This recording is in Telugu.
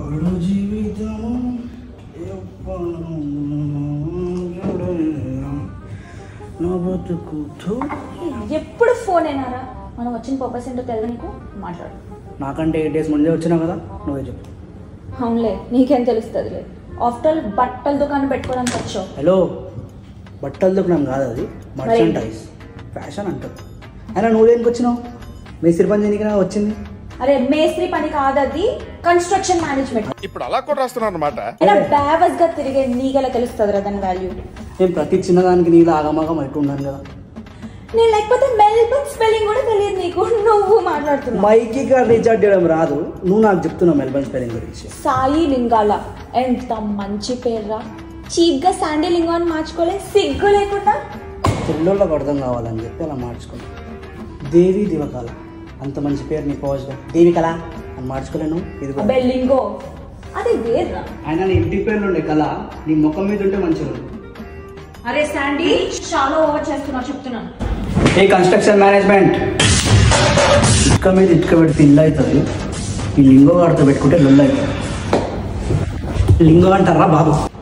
ఎప్పుడు జీవితము నా బతుకుతో ఎప్పుడు ఫోన్ అయినారా మనం వచ్చిన పర్పస్ ఏంటో తెలియదు నీకు మాట్లాడు నాకంటే ఎయిట్ డేస్ ముందే వచ్చినావు కదా నువ్వే చెప్పు అవునులే నీకేం తెలుస్తుందిలే ఆఫ్టర్ ఆల్ బట్టల దుకాణం పెట్టుకోవడానికి వచ్చావు హలో బట్టలు దుకాణం కాదు అది మర్చెంటైజ్ ఫ్యాషన్ అంటారు అయినా నువ్వు దేనికి వచ్చినావు మేస్త్రి పని చేయడానికి వచ్చింది అరే మేస్త్రి పని కాదు అది కన్స్ట్రక్షన్ మేనేజ్మెంట్ ఇప్పుడు అలా కూడా రాస్తున్నాను అనమాట అయినా బ్యావస్ గా తిరిగే నీకెలా తెలుస్తుంది దాని వాల్యూ నేను ప్రతి చిన్నదానికి నీళ్ళు ఆగమాగం అట్టు ఉన్నాను కదా నేను లేకపోతే మెల్బర్న్ స్పెల్లింగ్ కూడా తెలియదు నీకు నువ్వు మాట్లాడుతున్నావు మైకి గారు రీఛార్జ్ చేయడం రాదు నువ్వు నాకు చెప్తున్నావు మెల్బర్న్ స్పెల్లింగ్ గురించి సాయి లింగాల ఎంత మంచి పేర్రా చీప్ గా శాండీ లింగం అని మార్చుకోలే సిగ్గు లేకుండా పిల్లలకు అర్థం కావాలని చెప్పి అలా మార్చుకున్నాను దేవి దివకాల అంత మంచి పేరు నీ పోజ్గా దేవికళ అని మార్చుకోలేను ఇది కూడా. అబ్బే లింగో అది వేర్రా ఆయన నీ ఇంటి పేర్లు ఉండే కళ నీ ముఖం మీద ఉంటే మంచిగా ఉంది అరే శాండీ చాలా ఓవర్ చేస్తున్నావు చెప్తున్నాను ఏ కన్స్ట్రక్షన్ మేనేజ్మెంట్ ఇటుక మీద ఇటుక పెడితే ఇల్లు అవుతుంది ఈ లింగో గారితో పెట్టుకుంటే లొల్లు అవుతుంది లింగో అంటారా బాబు